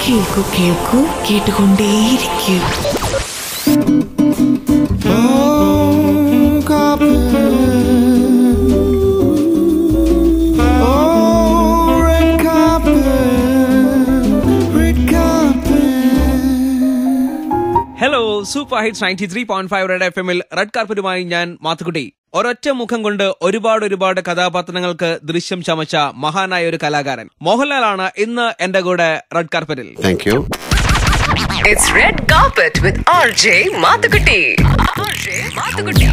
കേൾക്കൂ കേൾക്കൂ കേട്ടുകൊണ്ടേയിരിക്കൂ hello super hits ninety three point five red F എമ്മിൽ റെഡ് കാർപ്പറ്റുമായി ഞാൻ മാത്തുക്കുട്ടി ഒരൊറ്റ മുഖം കൊണ്ട് ഒരുപാട് ഒരുപാട് കഥാപാത്രങ്ങൾക്ക് ദൃശ്യം ചമച്ച മഹാനായ ഒരു കലാകാരൻ മോഹൻലാലാണ് ഇന്ന് എന്റെ കൂടെ റെഡ് കാർപ്പറ്റിൽ thank you It's Red Carpet with RJ Mathukutti. RJ Mathukutti.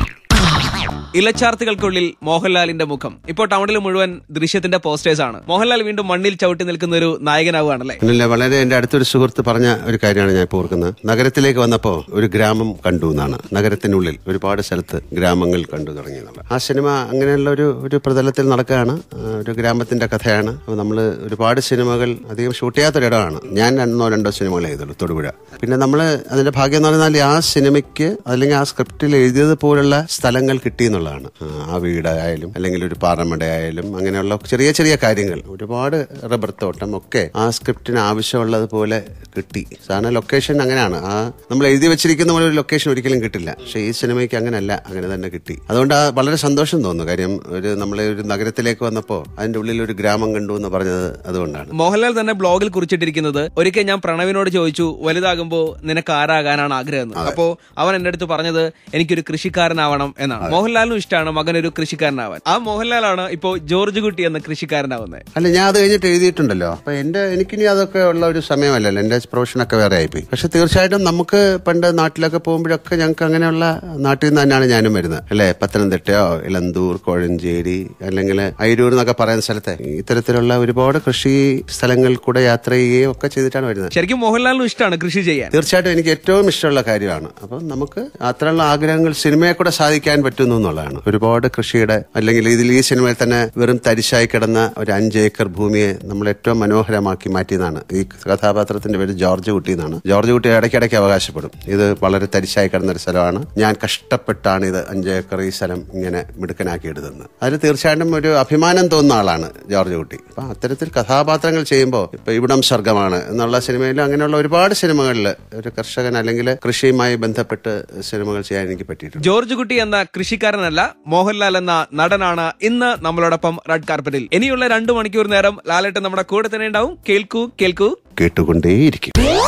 ഇലച്ചാർത്തുകൾക്കുള്ളിൽ മോഹൻലാലിന്റെ മുഖം ഇപ്പോൾ ടൗണിൽ മുഴുവൻ ദൃശ്യത്തിന്റെ പോസ്റ്റേഴ്സ് ആണ് മോഹൻലാൽ വീണ്ടും മണ്ണിൽ ചവിട്ടി നിൽക്കുന്ന ഒരു നായകനാവുകയാണല്ലേ അല്ല വളരെ എന്റെ അടുത്തൊരു സുഹൃത്ത് പറഞ്ഞ ഒരു കാര്യമാണ് ഞാൻ ഇപ്പോൾ ഓർക്കുന്നത് നഗരത്തിലേക്ക് വന്നപ്പോൾ ഒരു ഗ്രാമം കണ്ടു എന്നാണ് നഗരത്തിനുള്ളിൽ ഒരുപാട് സ്ഥലത്ത് ഗ്രാമങ്ങൾ കണ്ടു തുടങ്ങി എന്നുള്ളത് ആ സിനിമ അങ്ങനെയുള്ള ഒരു ഒരു പ്രതലത്തിൽ നടക്കുകയാണ് ആ, ഒരു ഗ്രാമത്തിന്റെ കഥയാണ് അപ്പോൾ നമ്മൾ ഒരുപാട് സിനിമകൾ അധികം ഷൂട്ട് ചെയ്യാത്തൊരിടമാണ് ഞാൻ രണ്ടോ രണ്ടോ സിനിമകൾ ചെയ്തുള്ളൂ തൊടുപുഴ പിന്നെ നമ്മൾ അതിന്റെ ഭാഗ്യം എന്ന് പറഞ്ഞാൽ ആ സിനിമയ്ക്ക് അല്ലെങ്കിൽ ആ സ്ക്രിപ്റ്റിൽ എഴുതിയത് പോലുള്ള സ്ഥലങ്ങൾ കിട്ടി എന്നുള്ളതാണ് ആ, ആ വീടായാലും അല്ലെങ്കിൽ ഒരു പാറമട ആയാലും അങ്ങനെയുള്ള ചെറിയ ചെറിയ കാര്യങ്ങൾ ഒരുപാട് റബ്ബർ തോട്ടം ഒക്കെ ആ സ്ക്രിപ്റ്റിന് ആവശ്യമുള്ളതുപോലെ കിട്ടി സാധാരണ ലൊക്കേഷൻ അങ്ങനെയാണ് ആ നമ്മൾ എഴുതി വെച്ചിരിക്കുന്ന പോലെ ഒരു ലൊക്കേഷൻ ഒരിക്കലും കിട്ടില്ല പക്ഷേ ഈ സിനിമയ്ക്ക് അങ്ങനെയല്ല അങ്ങനെ തന്നെ കിട്ടി അതുകൊണ്ട് ആ വളരെ സന്തോഷം തോന്നുന്നു കാര്യം ഒരു നമ്മൾ ഒരു നഗരത്തിലേക്ക് വന്നപ്പോൾ അതിന്റെ ഉള്ളിൽ ഒരു ഗ്രാമം കണ്ടു എന്ന് പറഞ്ഞത് അതുകൊണ്ടാണ് മോഹൻലാൽ തന്നെ ബ്ലോഗിൽ കുറിച്ചിട്ടിരിക്കുന്നത് ഒരിക്കൽ ഞാൻ പ്രണവിനോട് ചോദിച്ചു വലുതാകുമ്പോ നിനക്ക് ആരാകാനാണ് ആഗ്രഹം എന്ന് അപ്പോ അവൻ എന്റെ അടുത്ത് പറഞ്ഞത് എനിക്കൊരു കൃഷിക്കാരനാവണം എന്നാണ് മോഹൻലാലിനും ഇഷ്ടമാണ് മകൻ ഒരു കൃഷിക്കാരനാവാൻ ആ മോഹൻലാലാണ് ഇപ്പോ ജോർജ് കുട്ടി എന്ന കൃഷിക്കാരനാവുന്നത് അല്ല ഞാൻ അത് കഴിഞ്ഞിട്ട് എഴുതിയിട്ടുണ്ടല്ലോ അപ്പൊ എന്റെ എനിക്കിനി അതൊക്കെ ഉള്ള ഒരു സമയമല്ലല്ലോ എന്റെ പ്രൊഫഷനൊക്കെ വേറെ ആയിപ്പോയി പക്ഷെ തീർച്ചയായിട്ടും നമുക്ക് പണ്ട് നാട്ടിലൊക്കെ പോകുമ്പോഴൊക്കെ ഞങ്ങൾക്ക് അങ്ങനെയുള്ള നാട്ടിൽ നിന്ന് തന്നെയാണ് ഞാനും വരുന്നത് അല്ലെ പത്തനംതിട്ടയോ ഇലന്തൂർ കോഴഞ്ചേരി അല്ലെങ്കിൽ അയിരൂർ എന്നൊക്കെ പറയുന്ന സ്ഥലത്തെ ഇത്തരത്തിലുള്ള ഒരുപാട് കൃഷി സ്ഥലങ്ങളിൽ കൂടെ യാത്ര ചെയ്യുകയും ഒക്കെ ചെയ്തിട്ടാണ് വരുന്നത് ശരിക്കും മോഹൻലാലിനും ഇഷ്ടമാണ് കൃഷി ചെയ്യാൻ തീർച്ചയായിട്ടും എനിക്ക് ഏറ്റവും ഇഷ്ടമുള്ള കാര്യമാണ് അപ്പം നമുക്ക് അത്തരമുള്ള ആഗ്രഹങ്ങൾ സിനിമയെ കൂടെ സാധിക്കാൻ പറ്റുന്നു എന്നുള്ളതാണ് ഒരുപാട് കൃഷിയുടെ അല്ലെങ്കിൽ ഇതിൽ ഈ സിനിമയിൽ തന്നെ വെറും തരിശായി കിടന്ന ഒരു അഞ്ച് ഏക്കർ ഭൂമിയെ നമ്മൾ ഏറ്റവും മനോഹരമാക്കി മാറ്റിയതാണ് ഈ കഥാപാത്രത്തിന്റെ പേര് ജോർജ് കുട്ടി എന്നാണ് ജോർജ് കുട്ടി ഇടയ്ക്കിടയ്ക്ക് അവകാശപ്പെടും ഇത് വളരെ തരിശായി കിടന്ന ഒരു സ്ഥലമാണ് ഞാൻ കഷ്ടപ്പെട്ടാണ് ഇത് അഞ്ച് ഏക്കർ ഈ സ്ഥലം ഇങ്ങനെ മിടുക്കനാക്കി എടുത്തത് അതിൽ തീർച്ചയായിട്ടും ഒരു അഭിമാനം തോന്നുന്ന ആളാണ് ജോർജ് കുട്ടി അപ്പൊ അത്തരത്തിൽ കഥാപാത്രങ്ങൾ ചെയ്യുമ്പോൾ ഇപ്പൊ ഇവിടം സ്വർഗമാണ് എന്നുള്ള സിനിമയിൽ അങ്ങനെയുള്ള ഒരുപാട് സിനിമകളിൽ ഒരു കർഷകൻ അല്ലെങ്കിൽ കൃഷിയുമായി ബന്ധപ്പെട്ട് സിനിമകൾ ചെയ്യാൻ എനിക്ക് പറ്റിയിട്ടുണ്ട് ജോർജ് കുട്ടി എന്ന കൃഷിക്കാരനല്ല മോഹൻലാൽ എന്ന നടനാണ് ഇന്ന് നമ്മളോടൊപ്പം റെഡ് കാർപ്പറ്റിൽ ഇനിയുള്ള രണ്ടു മണിക്കൂർ നേരം ലാലേട്ടൻ നമ്മുടെ കൂടെ തന്നെ ഉണ്ടാവും കേൾക്കൂ കേൾക്കൂ കേട്ടുകൊണ്ടേയിരിക്കും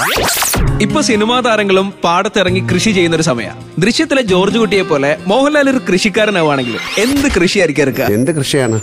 ഇപ്പൊ സിനിമാ താരങ്ങളും പാടത്തിറങ്ങി കൃഷി ചെയ്യുന്ന ഒരു സമയമാണ് ദൃശ്യത്തിലെ ജോർജ് കുട്ടിയെ പോലെ മോഹൻലാൽ ഒരു കൃഷിക്കാരനാവുകയാണെങ്കിൽ എന്ത് കൃഷിയായിരിക്കും ഇറക്കുക എന്ത് കൃഷിയാണ്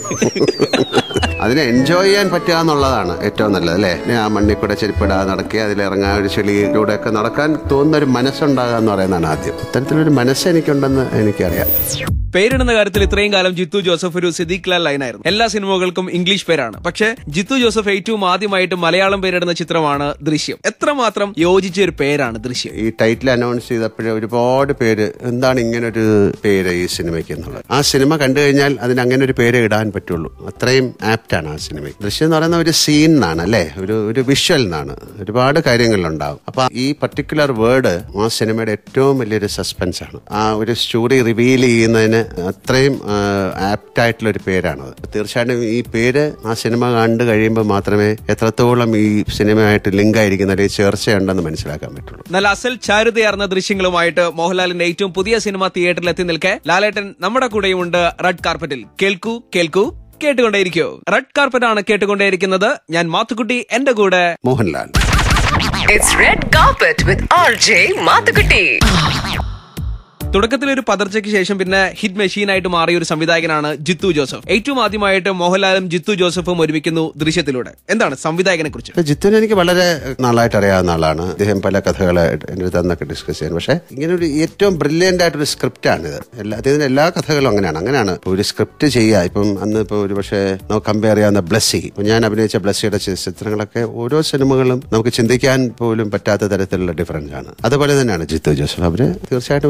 അതിനെ എൻജോയ് ചെയ്യാൻ പറ്റുക എന്നുള്ളതാണ് ഏറ്റവും നല്ലത് അല്ലേ ഇനി ആ മണ്ണിൽ കൂടെ ചെരുപ്പിടാതെ നടക്കുക അതിലിറങ്ങാൻ ഒരു ചെളിയിലൂടെ ഒക്കെ നടക്കാൻ തോന്നുന്ന ഒരു മനസ്സുണ്ടാകുക എന്ന് പറയുന്നതാണ് ആദ്യം ഇത്തരത്തിലൊരു മനസ്സ് എനിക്കുണ്ടെന്ന് എനിക്കറിയാം പേരിടുന്ന കാര്യത്തിൽ ഇത്രയും കാലം ജിത്തു ജോസഫ് ഒരു സിദ്ദീഖ് ലാൽ ലൈനായിരുന്നു എല്ലാ സിനിമകൾക്കും ഇംഗ്ലീഷ് പേരാണ് പക്ഷെ ജിത്തു ജോസഫ് ഏറ്റവും ആദ്യമായിട്ട് മലയാളം പേരിടുന്ന ചിത്രമാണ് ദൃശ്യം എത്രമാത്രം യോജിച്ച ഒരു പേരാണ് ദൃശ്യം ഈ ടൈറ്റിൽ അനൗൺസ് ചെയ്തപ്പോഴേ ഒരുപാട് പേര് എന്താണ് ഇങ്ങനെ ഒരു പേര് ഈ സിനിമയ്ക്ക് എന്നുള്ളത് ആ സിനിമ കണ്ടു കഴിഞ്ഞാൽ അതിന് അങ്ങനെ ഒരു പേര് ഇടാൻ പറ്റുള്ളൂ അത്രയും ആപ്റ്റ് ആണ് ആ സിനിമ ദൃശ്യം എന്ന് പറയുന്ന ഒരു സീൻ എന്നാണ് അല്ലേ ഒരു ഒരു വിഷ്വൽ എന്നാണ് ഒരുപാട് കാര്യങ്ങളുണ്ടാവും അപ്പൊ ഈ പർട്ടിക്കുലർ വേർഡ് ആ സിനിമയുടെ ഏറ്റവും വലിയൊരു സസ്പെൻസ് ആണ് ആ ഒരു സ്റ്റോറി റിവീൽ ചെയ്യുന്നതിന് അത്രയും ആപ്റ്റ് ആയിട്ടുള്ള ഒരു പേരാണത് തീർച്ചയായിട്ടും ഈ പേര് ആ സിനിമ കണ്ടു കഴിയുമ്പോൾ മാത്രമേ എത്രത്തോളം ഈ സിനിമയായിട്ട് ലിങ്ക് ആയിരിക്കുന്ന അല്ലെങ്കിൽ ചേർച്ചയുണ്ടെന്ന് മനസ്സിലാക്കാൻ പറ്റുള്ളൂ നല്ല അസൽ ചാരുതയാർന്ന ദൃശ്യങ്ങളുമായിട്ട് മോഹൻലാലിന്റെ ഏറ്റവും പുതിയ സിനിമ തിയേറ്ററിൽ എത്തി നിൽക്കെ ലാലേട്ടൻ നമ്മുടെ കൂടെയുമുണ്ട് റെഡ് കാർപ്പറ്റിൽ കേൾക്കൂ കേൾക്കൂ കേട്ടുകൊണ്ടേയിരിക്കൂ റെഡ് കാർപ്പറ്റ് ആണ് കേട്ടുകൊണ്ടേയിരിക്കുന്നത് ഞാൻ മാത്തുക്കുട്ടി എന്റെ കൂടെ Mohanlal It's Red Carpet with RJ Mathukutti. തുടക്കത്തിൽ ഒരു പതർച്ചയ്ക്ക് ശേഷം പിന്നെ ഹിറ്റ് മെഷീനായിട്ട് മാറിയ ഒരു സംവിധായകനാണ് ജിത്തു ജോസഫ് ഏറ്റവും ആദ്യമായിട്ട് മോഹൻലാലും ജിത്തു ജോസഫും ഒരുമിക്കുന്നു ദൃശ്യത്തിലൂടെ എന്താണ് സംവിധായകനെ കുറിച്ച് ജിത്തുവിനെ എനിക്ക് വളരെ നാളായിട്ട് അറിയാവുന്ന ആളാണ് അദ്ദേഹം പല കഥകൾ എൻ്റെ അടുത്ത് അന്നൊക്കെ ഡിസ്കസ് ചെയ്യാൻ പക്ഷേ ഇങ്ങനെ ഒരു ഏറ്റവും ബ്രില്യൻ്റ് ആയിട്ടൊരു സ്ക്രിപ്റ്റാണ് ഇത് എല്ലാ അദ്ദേഹത്തിന്റെ എല്ലാ കഥകളും അങ്ങനെയാണ് അങ്ങനെയാണ് ഇപ്പൊ ഒരു സ്ക്രിപ്റ്റ് ചെയ്യുക ഇപ്പം അന്ന് ഇപ്പോൾ ഒരു പക്ഷേ നമുക്ക് കമ്പയർ ചെയ്യാവുന്ന ബ്ലസ്സി ഇപ്പം ഞാൻ അഭിനയിച്ച ബ്ലസ്സിയുടെ ചി- ചിത്രങ്ങളൊക്കെ ഓരോ സിനിമകളും നമുക്ക് ചിന്തിക്കാൻ പോലും പറ്റാത്ത തരത്തിലുള്ള ഡിഫറൻസ് ആണ് അതുപോലെ തന്നെയാണ് ജിത്തു ജോസഫ് അവര് തീർച്ചയായിട്ടും ഒരു സ്ക്രിപ്റ്റ്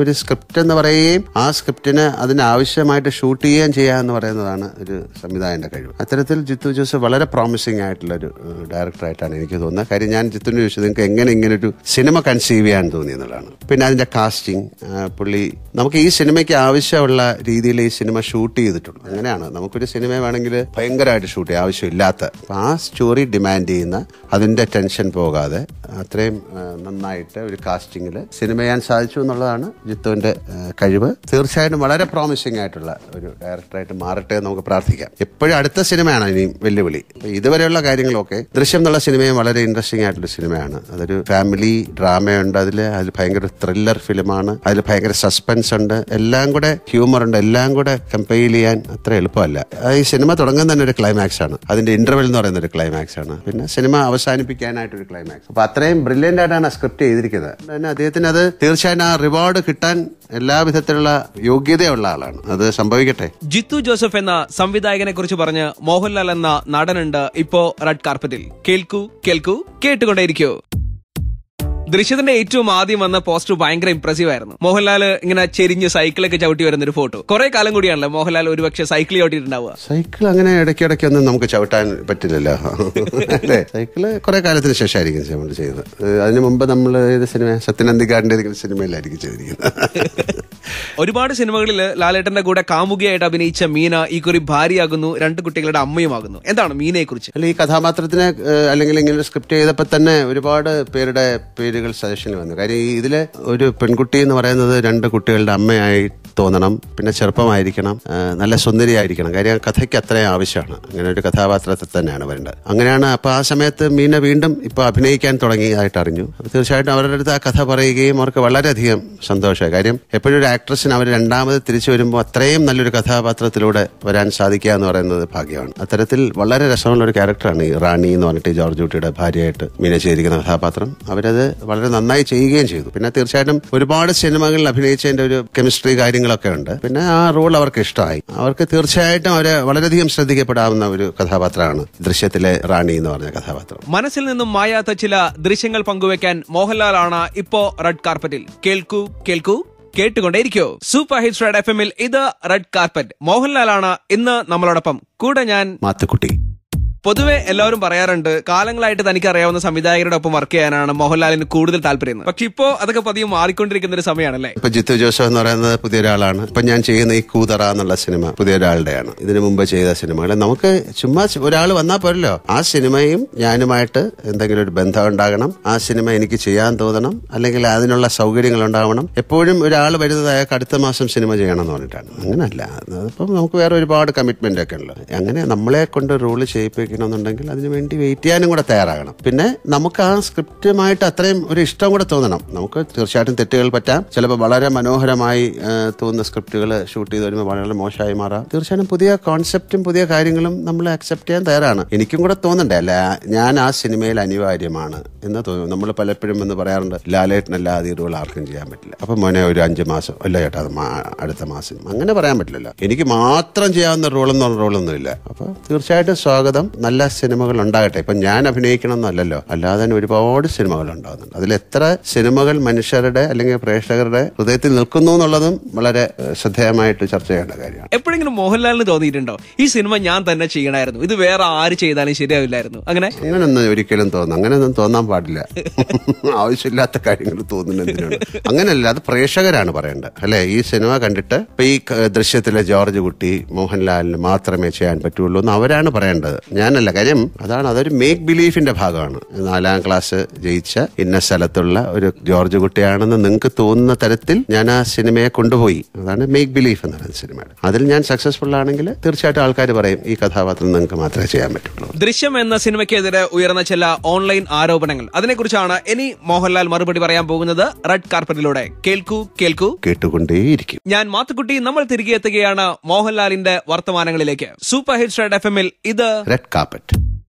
സ്ക്രിപ്റ്റ് എന്ന് പറയുകയും ആ സ്ക്രിപ്റ്റിന് അതിന് ആവശ്യമായിട്ട് ഷൂട്ട് ചെയ്യുകയും ചെയ്യുക എന്ന് പറയുന്നതാണ് ഒരു സംവിധായകന്റെ കഴിവ് അത്തരത്തിൽ ജിത്തു ജോസഫ് വളരെ പ്രോമിസിംഗ് ആയിട്ടുള്ള ഒരു ഡയറക്ടറായിട്ടാണ് എനിക്ക് തോന്നുന്നത് കാര്യം ഞാൻ ജിത്തുവിനെ ചോദിച്ചത് നിങ്ങൾക്ക് എങ്ങനെ ഇങ്ങനെ ഒരു സിനിമ കൺസീവ് ചെയ്യാൻ തോന്നി എന്നുള്ളതാണ് പിന്നെ അതിന്റെ കാസ്റ്റിംഗ് പുള്ളി നമുക്ക് ഈ സിനിമയ്ക്ക് ആവശ്യമുള്ള രീതിയിൽ ഈ സിനിമ ഷൂട്ട് ചെയ്തിട്ടുള്ളൂ അങ്ങനെയാണ് നമുക്കൊരു സിനിമ വേണമെങ്കിൽ ഭയങ്കരമായിട്ട് ഷൂട്ട് ചെയ്യാം ആവശ്യമില്ലാത്ത അപ്പൊ ആ സ്റ്റോറി ഡിമാൻഡ് ചെയ്യുന്ന അതിന്റെ ടെൻഷൻ പോകാതെ അത്രയും ആ, നന്നായിട്ട് ഒരു കാസ്റ്റിംഗിൽ സിനിമ ചെയ്യാൻ സാധിച്ചു എന്നുള്ളതാണ് ജിത്തുവിന്റെ ആ, കഴിവ് തീർച്ചയായിട്ടും വളരെ പ്രോമിസിംഗ് ആയിട്ടുള്ള ഒരു ഡയറക്ടറായിട്ട് മാറട്ടെ എന്ന് നമുക്ക് പ്രാർത്ഥിക്കാം എപ്പോഴും അടുത്ത സിനിമയാണ് ഇനി വെല്ലുവിളി അപ്പൊ ഇതുവരെയുള്ള കാര്യങ്ങളൊക്കെ ദൃശ്യം എന്നുള്ള സിനിമയും വളരെ ഇൻട്രസ്റ്റിംഗ് ആയിട്ടുള്ള സിനിമയാണ് അതൊരു ഫാമിലി ഡ്രാമയുണ്ട് അതിൽ അതിൽ ഭയങ്കര ത്രില്ലർ ഫിലിമാണ് അതിൽ ഭയങ്കര സസ്പെൻസ് ഉണ്ട് എല്ലാം കൂടെ ഹ്യൂമർ ഉണ്ട് എല്ലാം കൂടെ കമ്പൈൽ ചെയ്യാൻ അത്ര എളുപ്പമല്ല ആ, ഈ സിനിമ തുടങ്ങുന്ന തന്നെ ഒരു ക്ലൈമാക്സ് ആണ് അതിന്റെ ഇന്റർവെൽ എന്ന് പറയുന്ന ഒരു ക്ലൈമാക്സ് ആണ് പിന്നെ സിനിമ അവസാനിപ്പിക്കാനായിട്ട് ഒരു ക്ലൈമാക്സ് അപ്പൊ അത്രയും ബ്രില്യന്റ് ആയിട്ടാണ് ആ സ്ക്രിപ്റ്റ് ചെയ്തിരിക്കുന്നത് പിന്നെ അദ്ദേഹത്തിന് അത് തീർച്ചയായും ആ റിവാർഡ് കിട്ടാൻ എല്ലാ വിധത്തിലുള്ള യോഗ്യതയുള്ള ആളാണ് അത് സംഭവിക്കട്ടെ ജിത്തു ജോസഫ് എന്ന സംവിധായകനെ കുറിച്ച് പറഞ്ഞ് മോഹൻലാൽ എന്ന നടനുണ്ട് ഇപ്പോ റെഡ് കാർപ്പറ്റിൽ കേൾക്കൂ കേൾക്കൂ കേട്ടുകൊണ്ടേയിരിക്കൂ ദൃശ്യത്തിന്റെ ഏറ്റവും ആദ്യം വന്ന പോസ്റ്റർ ഭയങ്കര ഇംപ്രസീവ് ആയിരുന്നു മോഹൻലാൽ ഇങ്ങനെ ചെരിഞ്ഞ് സൈക്കിളൊക്കെ ചവിട്ടി വരുന്ന ഒരു ഫോട്ടോ കുറെ കാലം കൂടിയാണല്ലോ മോഹൻലാൽ ഒരുപക്ഷെ സൈക്കിൾ ചവിട്ടിയിട്ടുണ്ടാവുക സൈക്കിൾ അങ്ങനെ ഇടയ്ക്കിടയ്ക്കൊന്നും നമുക്ക് ചവിട്ടാൻ പറ്റില്ലല്ലോ അല്ലേ സൈക്കിള് കുറെ കാലത്തിന് ശേഷമായിരിക്കും നമ്മൾ ചെയ്തത് ഏഹ് അതിന് മുമ്പ് നമ്മൾ ഏത് സിനിമ സത്യനന്ദിക്കാരൻ്റെ ഏതെങ്കിലും സിനിമയിലായിരിക്കും ചെയ്തിരിക്കുന്നത് ഒരുപാട് സിനിമകളിൽ ലാലേട്ടന്റെ കൂടെ കാമുകിയായിട്ട് അഭിനയിച്ച മീന ഈ കുറി ഭാര്യയാകുന്നു രണ്ട് കുട്ടികളുടെ അമ്മയുമാകുന്നു എന്താണ് മീനയെ കുറിച്ച് അല്ല ഈ കഥാപാത്രത്തിന് ഏഹ്, അല്ലെങ്കിൽ ഇങ്ങനെ സ്ക്രിപ്റ്റ് ചെയ്തപ്പോൾ തന്നെ ഒരുപാട് പേരുടെ പേരുകൾ സജഷനിൽ വന്നു കാര്യം ഈ ഇതില് ഒരു പെൺകുട്ടി എന്ന് പറയുന്നത് രണ്ട് കുട്ടികളുടെ അമ്മയായി തോന്നണം പിന്നെ ചെറുപ്പമായിരിക്കണം ഏഹ്, നല്ല സുന്ദരിയായിരിക്കണം കാര്യം ആ കഥയ്ക്ക് അത്രയും ആവശ്യമാണ് അങ്ങനെ ഒരു കഥാപാത്രത്തിൽ തന്നെയാണ് വരേണ്ടത് അങ്ങനെയാണ് അപ്പൊ ആ സമയത്ത് മീന വീണ്ടും ഇപ്പൊ അഭിനയിക്കാൻ തുടങ്ങിയതായിട്ട് അറിഞ്ഞു അപ്പൊ തീർച്ചയായിട്ടും അവരുടെ അടുത്ത് ആ കഥ പറയുകയും അവർക്ക് വളരെയധികം സന്തോഷമായി കാര്യം എപ്പോഴും ഒരു ആക്ട്രസിന് അവർ രണ്ടാമത് തിരിച്ചു വരുമ്പോൾ അത്രയും നല്ലൊരു കഥാപാത്രത്തിലൂടെ വരാൻ സാധിക്കുക എന്ന് പറയുന്നത് ഭാഗ്യമാണ് അത്തരത്തിൽ വളരെ രസമുള്ള ഒരു ക്യാരക്ടറാണ് ഈ റാണി എന്ന് പറഞ്ഞിട്ട് ഈ ജോർജ് കുട്ടിയുടെ ഭാര്യയായിട്ട് മീന ചെയ്തിരിക്കുന്ന കഥാപാത്രം അവരത് വളരെ നന്നായി ചെയ്യുകയും ചെയ്തു പിന്നെ തീർച്ചയായിട്ടും ഒരുപാട് സിനിമകളിൽ അഭിനയിച്ചതിന്റെ ഒരു കെമിസ്ട്രി കാര്യങ്ങളൊക്കെ ഉണ്ട് പിന്നെ ആ റോൾ അവർക്ക് ഇഷ്ടമായി അവർക്ക് തീർച്ചയായിട്ടും അവരെ വളരെയധികം ശ്രദ്ധിക്കപ്പെടാവുന്ന ഒരു കഥാപാത്രമാണ് ദൃശ്യത്തിലെ റാണി എന്ന് പറഞ്ഞ കഥാപാത്രം മനസ്സിൽ നിന്നും മായാത്ത ചില ദൃശ്യങ്ങൾ പങ്കുവെക്കാൻ മോഹൻലാലാണ് ഇപ്പോ റെഡ് കാർപ്പറ്റിൽ കേൾക്കൂ കേൾക്കൂ കേട്ടുകൊണ്ടേയിരിക്കോ സൂപ്പർ ഹിറ്റ്സ് റെഡ് എഫ് എമ്മിൽ ഇത് റെഡ് കാർപ്പറ്റ് മോഹൻലാലാണ് ഇന്ന് നമ്മളോടൊപ്പം കൂടെ ഞാൻ മാത്തുക്കുട്ടി പൊതുവെ എല്ലാവരും പറയാറുണ്ട് കാലങ്ങളായിട്ട് തനിക്ക് അറിയാവുന്ന സംവിധായകരുടെ ഒപ്പം വർക്ക് ചെയ്യാനാണ് മോഹൻലാലിന് കൂടുതൽ താല്പര്യം എന്ന്. പക്ഷെ ഇപ്പോ അതൊക്കെ പതിയെ മാറിക്കൊണ്ടിരിക്കുന്ന ഒരു സമയമാണല്ലേ ഇപ്പൊ ജിത്തു ജോസഫ് എന്ന് പറയുന്നത് പുതിയ ഒരാളാണ് ഇപ്പൊ ഞാൻ ചെയ്യുന്ന ഈ കൂതറ എന്നുള്ള സിനിമ പുതിയ ഒരാളുടെയാണ് ഇതിനു മുമ്പ് ചെയ്ത സിനിമകൾ നമുക്ക് ചുമ്മാ ഒരാൾ വന്നാൽ പോരല്ലോ ആ സിനിമയും ഞാനുമായിട്ട് എന്തെങ്കിലും ഒരു ബന്ധം ഉണ്ടാകണം ആ സിനിമ എനിക്ക് ചെയ്യാൻ തോന്നണം അല്ലെങ്കിൽ അതിനുള്ള സൗകര്യങ്ങൾ ഉണ്ടാവണം എപ്പോഴും ഒരാൾ വരുന്നത് അയാൾക്ക് അടുത്ത മാസം സിനിമ ചെയ്യണം എന്ന് പറഞ്ഞിട്ടാണ് അങ്ങനല്ല അതിപ്പം നമുക്ക് വേറെ ഒരുപാട് കമ്മിറ്റ്മെന്റ് ഒക്കെ ഉള്ളത് അങ്ങനെ നമ്മളെ കൊണ്ട് റോള് ചെയ്യിപ്പിക്കണമെന്നുണ്ടെങ്കിൽ അതിന് വേണ്ടി വെയിറ്റ് ചെയ്യാനും കൂടെ തയ്യാറാകണം പിന്നെ നമുക്ക് ആ സ്ക്രിപ്റ്റുമായിട്ട് അത്രയും ഒരു ഇഷ്ടം കൂടെ തോന്നണം നമുക്ക് തീർച്ചയായിട്ടും തെറ്റുകൾ പറ്റാം ചിലപ്പോൾ വളരെ മനോഹരമായി ആ, തോന്നുന്ന സ്ക്രിപ്റ്റുകൾ ഷൂട്ട് ചെയ്ത് വരുമ്പോൾ വളരെ മോശമായി മാറാം തീർച്ചയായിട്ടും പുതിയ കോൺസെപ്റ്റും പുതിയ കാര്യങ്ങളും നമ്മൾ അക്സെപ്റ്റ് ചെയ്യാൻ തയ്യാറാണ് എനിക്കും കൂടെ തോന്നണ്ടേ അല്ല ഞാൻ ആ സിനിമയിൽ അനിവാര്യമാണ് എന്ന് തോന്നുന്നു നമ്മൾ പലപ്പോഴും എന്ന് പറയാറുണ്ട് ലാലേട്ടനല്ലാതെ ഈ റോൾ ആർക്കും ചെയ്യാൻ പറ്റില്ല അപ്പൊ മോനെ ഒരു അഞ്ച് മാസം അല്ല ചേട്ടാ അത് മാ- അടുത്ത മാസം അങ്ങനെ പറയാൻ പറ്റില്ലല്ലോ എനിക്ക് മാത്രം ചെയ്യാവുന്ന റോൾ എന്ന് പറഞ്ഞ റോളൊന്നുമില്ല അപ്പൊ തീർച്ചയായിട്ടും സ്വാഗതം നല്ല സിനിമകൾ ഉണ്ടാകട്ടെ ഇപ്പൊ ഞാൻ അഭിനയിക്കണം എന്നല്ലല്ലോ അല്ലാതെ തന്നെ ഒരുപാട് സിനിമകൾ ഉണ്ടാകുന്നുണ്ട് അതിൽ എത്ര സിനിമകൾ മനുഷ്യരുടെ അല്ലെങ്കിൽ പ്രേക്ഷകരുടെ ഹൃദയത്തിൽ നിൽക്കുന്നു എന്നുള്ളതും വളരെ ഏഹ്, ശ്രദ്ധേയമായിട്ട് ചർച്ച ചെയ്യേണ്ട കാര്യമാണ് എപ്പോഴെങ്കിലും മോഹൻലാലിന് തോന്നിയിട്ടുണ്ടോ ഈ സിനിമ ഞാൻ തന്നെ ചെയ്യണമായിരുന്നു ഇത് വേറെ ആര് ചെയ്താലും ശരിയാവില്ലായിരുന്നു അങ്ങനെ അങ്ങനൊന്നും ഒരിക്കലും തോന്നുന്നു അങ്ങനെയൊന്നും തോന്നാൻ പാടില്ല ആവശ്യമില്ലാത്ത കാര്യങ്ങൾ തോന്നുന്നതിനാണ് അങ്ങനെയല്ല അത് പ്രേക്ഷകരാണ് പറയേണ്ടത് അല്ലെ ഈ സിനിമ കണ്ടിട്ട് ഇപ്പൊ ഈ ക- ദൃശ്യത്തിലെ ജോർജ് കുട്ടി മോഹൻലാലിന് മാത്രമേ ചെയ്യാൻ പറ്റുള്ളൂ എന്ന് അവരാണ് പറയേണ്ടത് ഞാനല്ല കാര്യം അതാണ് അതൊരു മേക്ക് ബിലീഫിന്റെ ഭാഗമാണ് നാലാം ക്ലാസ് ജയിച്ച ഇന്ന സ്ഥലത്തുള്ള ഒരു ജോർജ് കുട്ടിയാണെന്ന് നിങ്ങൾക്ക് തോന്നുന്ന തരത്തിൽ ഞാൻ ആ സിനിമയെ കൊണ്ടുപോയി അതാണ് മേക്ക് ബിലീഫ് എന്ന് പറയുന്ന സിനിമയുടെ അതിൽ ഞാൻ സക്സസ്ഫുൾ ആണെങ്കിൽ തീർച്ചയായിട്ടും ആൾക്കാർ പറയും ഈ കഥാപാത്രം നിങ്ങൾക്ക് മാത്രമേ ചെയ്യാൻ പറ്റുള്ളൂ ദൃശ്യം എന്ന സിനിമയ്ക്കെതിരെ ഉയർന്ന ചില ഓൺലൈൻ ആരോപണങ്ങൾ അതിനെക്കുറിച്ചാണ് ഇനി മോഹൻലാൽ മറുപടി പറയാൻ പോകുന്നത് റെഡ് കാർപ്പറ്റിലൂടെ കേൾക്കൂ കേൾക്കൂ കേട്ടുകൊണ്ടേയിരിക്കും ഞാൻ മാത്തുക്കുട്ടി നമ്മൾ തിരികെ എത്തുകയാണ് മോഹൻലാലിന്റെ വർത്തമാനങ്ങളിലേക്ക് സൂപ്പർ ഹിറ്റ്സ് റെഡ് എഫ് എമ്മിൽ ഇത് റെഡ് കാപ്പറ്റ്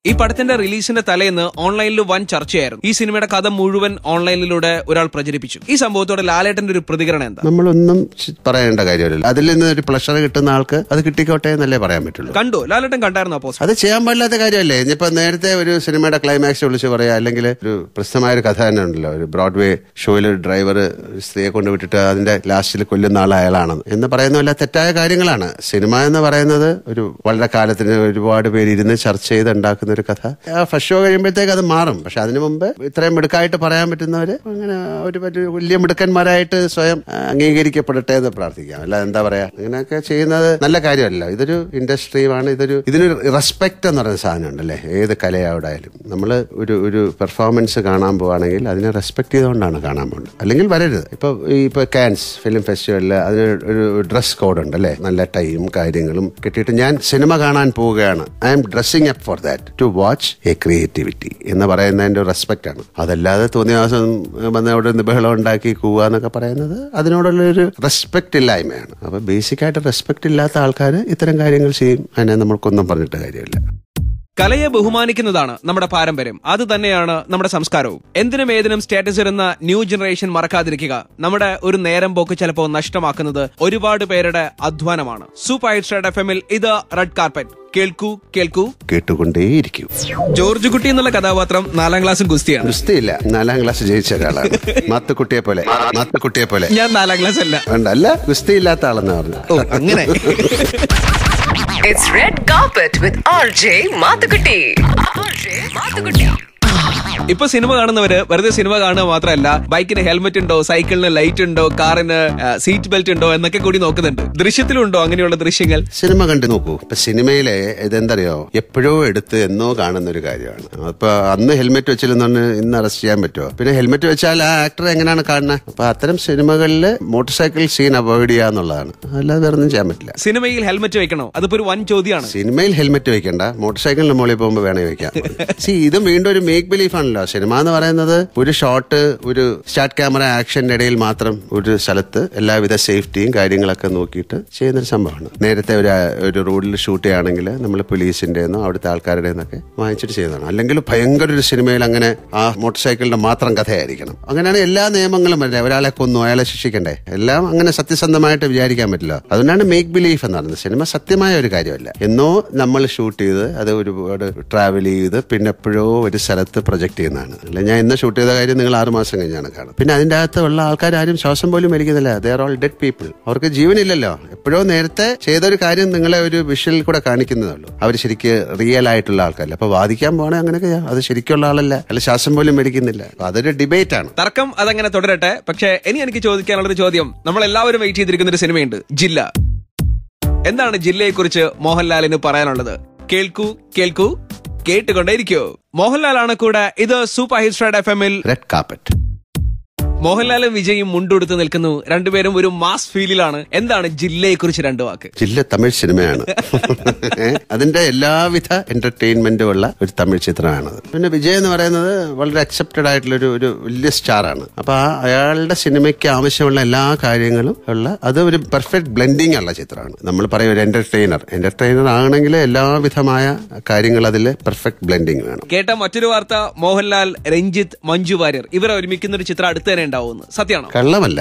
ഈ പടത്തിന്റെ റിലീസിന്റെ തലേന്ന് ഓൺലൈനിൽ വൻ ചർച്ചയായിരുന്നു ഈ സിനിമയുടെ കഥ മുഴുവൻ ഓൺലൈനിലൂടെ ഒരാൾ പ്രചരിപ്പിച്ചു ഈ സംഭവത്തോടെ ലാലേട്ടന്റെ ഒരു പ്രതികരണം എന്താ നമ്മളൊന്നും ചി- പറയേണ്ട കാര്യമില്ല അതിൽ നിന്ന് ഒരു പ്ലഷർ കിട്ടുന്ന ആൾക്ക് അത് കിട്ടിക്കോട്ടെ എന്നല്ലേ പറയാൻ പറ്റുള്ളൂ കണ്ടു ലാലേട്ടൻ കണ്ടായിരുന്നു പോസ്റ്റ് അത് ചെയ്യാൻ പാടില്ലാത്ത കാര്യമല്ലേ ഇനിയിപ്പോ നേരത്തെ ഒരു സിനിമയുടെ ക്ലൈമാക്സ് വിളിച്ച് പറയാ അല്ലെങ്കിൽ ഒരു പ്രശസ്തമായ ഒരു കഥ തന്നെ ഉണ്ടല്ലോ ഒരു ബ്രോഡ്വേ ഷോയിൽ ഒരു ഡ്രൈവർ ഒരു സ്ത്രീയെ കൊണ്ട് വിട്ടിട്ട് അതിന്റെ ലാസ്റ്റിൽ കൊല്ലുന്ന ആൾ അയാളാണ് എന്ന് പറയുന്ന വല്ല തെറ്റായ കാര്യങ്ങളാണ് സിനിമ എന്ന് പറയുന്നത് ഒരു വളരെ കാലത്തിന് ഒരുപാട് പേര് ഇരുന്ന് ചർച്ച ചെയ്ത് ഉണ്ടാക്കുന്ന ഒരു കഥ ആ ഫസ്റ്റ് ഷോ കഴിയുമ്പോഴത്തേക്ക് അത് മാറും പക്ഷെ അതിനു മുമ്പ് ഇത്രയും മിടുക്കായിട്ട് പറയാൻ പറ്റുന്നവര് അങ്ങനെ ഒരു ഒരു വലിയ മിടുക്കന്മാരായിട്ട് സ്വയം ആ, അംഗീകരിക്കപ്പെടട്ടെ എന്ന് പ്രാർത്ഥിക്കാം അല്ല എന്താ പറയാ അങ്ങനെയൊക്കെ ചെയ്യുന്നത് നല്ല കാര്യമല്ല ഇതൊരു ഇൻഡസ്ട്രിയുമാണ് ഇതൊരു ഇതിനൊരു റെസ്പെക്ട് എന്ന് പറയുന്ന സാധനം ഉണ്ടല്ലേ ഏത് കലയോടായാലും നമ്മൾ ഒരു ഒരു പെർഫോമൻസ് കാണാൻ പോവാണെങ്കിൽ അതിനെ റെസ്പെക്ട് ചെയ്തുകൊണ്ടാണ് കാണാൻ പോകുന്നത് അല്ലെങ്കിൽ വരരുത് ഇപ്പൊ ഈ ഇപ്പൊ കാൻസ് ഫിലിം ഫെസ്റ്റിവലിൽ അതിന് ഒരു ഡ്രസ് കോഡ് ഉണ്ട് അല്ലേ നല്ല ടൈം കാര്യങ്ങളും കിട്ടിയിട്ട് ഞാൻ സിനിമ കാണാൻ പോവുകയാണ് I'm dressing up for that to watch a creativity എന്ന് പറയുന്നതിന്റെ റെസ്പെക്ട് ആണ് അതല്ലാതെ തോന്നിയ ദിവസം വന്ന് അവിടെ നിന്ന് ബഹളം ഉണ്ടാക്കി കൂവുക എന്നൊക്കെ പറയുന്നത് അതിനോടുള്ള ഒരു റെസ്പെക്ട് ഇല്ലായ്മയാണ് അപ്പൊ ബേസിക് ആയിട്ട് റെസ്പെക്ട് ഇല്ലാത്ത ആൾക്കാർ ഇത്തരം കാര്യങ്ങൾ ചെയ്യും അതിനെ നമ്മൾക്കൊന്നും പറഞ്ഞിട്ട് കാര്യമില്ല കലയെ ബഹുമാനിക്കുന്നതാണ് നമ്മുടെ പാരമ്പര്യം അത് തന്നെയാണ് നമ്മുടെ സംസ്കാരവും എന്തിനും ഏതിനും സ്റ്റേറ്റസ് ഇടുന്ന ന്യൂ ജനറേഷൻ മറക്കാതിരിക്കുക നമ്മുടെ ഒരു നേരം പോക്ക് ചിലപ്പോൾ നഷ്ടമാക്കുന്നത് ഒരുപാട് പേരുടെ അധ്വാനമാണ് സൂപ്പർ ഹൈറ്റ് എഫ് എമ്മിൽ ഇത് റെഡ് കാർപ്പറ്റ് കേൾക്കൂ കേൾക്കൂ കേട്ടുകൊണ്ടേയിരിക്കും ജോർജ് കുട്ടി എന്നുള്ള കഥാപാത്രം നാലാം ക്ലാസ്സും ഗുസ്തിയാണ് ഗുസ്തിയില്ല നാലാം ക്ലാസ് ജയിച്ച ഒരാളാണ് മാത്തുക്കുട്ടിയെ പോലെ മാത്തുക്കുട്ടിയെ പോലെ ഞാൻ നാലാം ക്ലാസ് അല്ല വേണ്ട അല്ല ഗുസ്തിയില്ലാത്ത ആളെന്ന് പറഞ്ഞു ഓ അങ്ങനെ It's Red Carpet with RJ Mathukutti. RJ Mathukutti. ഇപ്പൊ സിനിമ കാണുന്നവര് വെറുതെ സിനിമ കാണുക മാത്രമല്ല ബൈക്കിന് ഹെൽമെറ്റ് ഉണ്ടോ സൈക്കിളിന് ലൈറ്റ് ഉണ്ടോ കാറിന് സീറ്റ് ബെൽറ്റ് ഉണ്ടോ എന്നൊക്കെ കൂടി നോക്കുന്നുണ്ട് ദൃശ്യത്തിലുണ്ടോ അങ്ങനെയുള്ള ദൃശ്യങ്ങൾ സിനിമ കണ്ടു നോക്കൂ ഇപ്പൊ സിനിമയിലെ ഇതെന്തറിയോ എപ്പോഴോ എടുത്ത് എന്നോ കാണുന്ന ഒരു കാര്യമാണ് അപ്പൊ അന്ന് ഹെൽമെറ്റ് വെച്ചില്ലെന്ന് പറഞ്ഞ് ഇന്ന് അറസ്റ്റ് ചെയ്യാൻ പറ്റുമോ പിന്നെ ഹെൽമെറ്റ് വെച്ചാൽ ആ ആക്ടർ എങ്ങനെയാണ് കാണുന്നത് അപ്പൊ അത്തരം സിനിമകളിൽ മോട്ടോർ സൈക്കിൾ സീൻ അവോയ്ഡ് ചെയ്യുക എന്നുള്ളതാണ് അല്ലാതെ വേറെ ഒന്നും ചെയ്യാൻ പറ്റില്ല സിനിമയിൽ ഹെൽമെറ്റ് വെക്കണോ അതിപ്പോ ഒരു വൻ ചോദ്യമാണ് സിനിമയിൽ ഹെൽമെറ്റ് വെക്കണ്ട മോട്ടോർ സൈക്കിളിന് മുകളിൽ പോകുമ്പോൾ വേണേ വെക്കാം സി ഇതും വീണ്ടും ഒരു മേക്ക് ബിലീഫ് ആണല്ലോ സിനിമ എന്ന് പറയുന്നത് ഒരു ഷോട്ട് ഒരു സ്റ്റാർട്ട് ക്യാമറ ആക്ഷന്റെ ഇടയിൽ മാത്രം ഒരു സ്ഥലത്ത് എല്ലാവിധ സേഫ്റ്റിയും കാര്യങ്ങളൊക്കെ നോക്കിയിട്ട് ചെയ്യുന്ന ഒരു സംഭവമാണ് നേരത്തെ ഒരു ഒരു റോഡിൽ ഷൂട്ട് ചെയ്യുകയാണെങ്കിൽ നമ്മൾ പോലീസിന്റെ അവിടുത്തെ ആൾക്കാരുടെ നിന്നൊക്കെ വാങ്ങിച്ചിട്ട് ചെയ്യുന്നതാണ് അല്ലെങ്കിൽ ഭയങ്കര ഒരു സിനിമയിൽ അങ്ങനെ ആ മോട്ടോർ സൈക്കിളിന്റെ മാത്രം കഥയായിരിക്കണം അങ്ങനെയാണ് എല്ലാ നിയമങ്ങളും വരുന്നത് ഒരാളെ കൊന്നു അയാളെ ശിക്ഷിക്കണ്ടേ എല്ലാം അങ്ങനെ സത്യസന്ധമായിട്ട് വിചാരിക്കാൻ പറ്റില്ല അതുകൊണ്ടാണ് മേക്ക് ബിലീഫ് എന്ന് പറയുന്നത് സിനിമ സത്യമായ ഒരു കാര്യമല്ല എന്നോ നമ്മൾ ഷൂട്ട് ചെയ്ത് അത് ഒരുപാട് ട്രാവൽ ചെയ്ത് പിന്നെ എപ്പോഴോ ഒരു സ്ഥലത്ത് പ്രൊജക്ട് ചെയ്യുന്നതാണ് അല്ല ഞാൻ ഇന്ന് ഷൂട്ട് ചെയ്ത കാര്യം നിങ്ങൾ ആറ് മാസം കഴിഞ്ഞാണ് കാണുന്നത് പിന്നെ അതിന്റെ അകത്ത് ഉള്ള ആൾക്കാർ ആരും ശ്വാസം പോലും മരിക്കുന്നില്ല they are all dead people അവർക്ക് ജീവനില്ലല്ലോ എപ്പോഴോ നേരത്തെ ചെയ്തൊരു കാര്യം നിങ്ങളെ ഒരു വിഷ്വലിൽ കൂടെ കാണിക്കുന്നതേ ഉള്ളൂ അവർ ശരിക്ക് റിയൽ ആയിട്ടുള്ള ആൾക്കാരല്ല അപ്പൊ വാദിക്കാൻ പോകണേ അങ്ങനെയൊക്കെ ചെയ്യാം. അത് ശരിക്കുള്ള ആളല്ല അല്ല ശ്വാസം പോലും മരിക്കുന്നില്ല അപ്പൊ അതൊരു ഡിബേറ്റ് ആണ് തർക്കം അതങ്ങനെ തുടരട്ടെ പക്ഷേ ഇനി എനിക്ക് ചോദിക്കാനുള്ള ഒരു ചോദ്യം നമ്മൾ എല്ലാവരും വെയിറ്റ് ചെയ്തിരിക്കുന്ന ഒരു സിനിമയുണ്ട് ജില്ല എന്താണ് ജില്ലയെക്കുറിച്ച് മോഹൻലാലിന് പറയാനുള്ളത് കേൾക്കൂ കേൾക്കൂ കേട്ടുകൊണ്ടേയിരിക്കോ മോഹൻലാലാണ് കൂടെ ഇത് സൂപ്പർ ഹിറ്റ് എഫ് എമ്മിൽ റെഡ് കാപ്പറ്റ് മോഹൻലാലും വിജയും മുണ്ടെടുത്ത് നിൽക്കുന്നു രണ്ടുപേരും ഒരു മാസ് ഫീലിലാണ് എന്താണ് ജില്ലയെക്കുറിച്ച് രണ്ടു വാക്ക് ജില്ല തമിഴ് സിനിമയാണ് ഏ? അതിന്റെ എല്ലാവിധ എന്റർടൈൻമെന്റും ഉള്ള ഒരു തമിഴ് ചിത്രമാണത് പിന്നെ വിജയ് എന്ന് പറയുന്നത് വളരെ അക്സെപ്റ്റഡ് ആയിട്ടുള്ള ഒരു ഒരു വലിയ സ്റ്റാറാണ് അപ്പൊ ആ അയാളുടെ സിനിമയ്ക്ക് ആവശ്യമുള്ള എല്ലാ കാര്യങ്ങളും ഉള്ള അത് ഒരു പെർഫെക്റ്റ് ബ്ലെൻഡിങ് ഉള്ള ചിത്രമാണ് നമ്മൾ പറയും ഒരു എന്റർടൈനർ എന്റർടൈനർ ആണെങ്കിൽ എല്ലാവിധമായ കാര്യങ്ങൾ അതിൽ പെർഫെക്റ്റ് ബ്ലെൻഡിങ് വേണം കേട്ട മറ്റൊരു വാർത്ത മോഹൻലാൽ രഞ്ജിത്ത് മഞ്ജു വാര്യർ ഇവരെ ഒരുമിക്കുന്ന ഒരു ചിത്രം അടുത്ത് തന്നെ ഉണ്ടാവുമെന്ന് സത്യമാണോ കള്ളമല്ല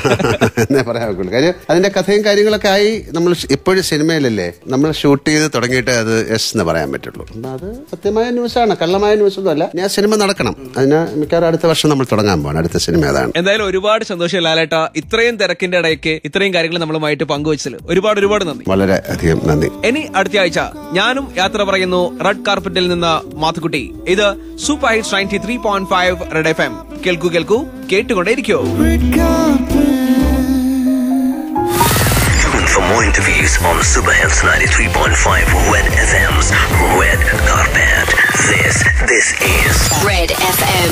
എന്നേ പറയാൻ ഒക്കുള്ളൂ കാര്യം അതിന്റെ കഥയും കാര്യങ്ങളൊക്കെ ആയി നമ്മൾ എപ്പോഴും സിനിമയിലല്ലേ നമ്മൾ ഷൂട്ട് ചെയ്ത് തുടങ്ങിയിട്ട് അത് എസ് എന്ന് പറയാൻ പറ്റുള്ളൂ അപ്പൊ അത് സത്യമായ ന്യൂസാണ് കള്ളമായ ന്യൂസ് ഒന്നും അല്ല ഞാൻ സിനിമ നടക്കണം അതിന് മിക്കവാറും അടുത്ത വർഷം നമ്മൾ തുടങ്ങാൻ പോകണം അടുത്ത സിനിമ അതാണ് എന്തായാലും ഒരുപാട് സന്തോഷം ലാലേട്ട ഇത്രയും തിരക്കിന്റെ ഇടയ്ക്ക് ഇത്രയും കാര്യങ്ങൾ നമ്മളുമായിട്ട് പങ്കുവച്ചതിൽ ഒരുപാട് ഒരുപാട് നന്ദി വളരെ അധികം നന്ദി ഇനി അടുത്ത ആഴ്ച ഞാനും യാത്ര പറയുന്നു റെഡ് കാർപ്പറ്റിൽ നിന്ന് മാത്തുക്കുട്ടി ഇത് super hits ninety three point five red F M കേൾക്കൂ കേൾക്കൂ കേട്ടുകൊണ്ടേയിരിക്കോ For more interviews on Super Hits 93.5 Red FM's Red Carpet, this this is Red FM.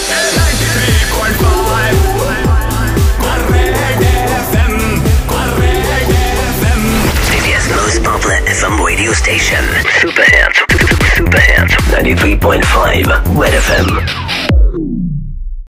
India's most popular FM radio station. Super Hits, Super Hits 93.5 Red FM.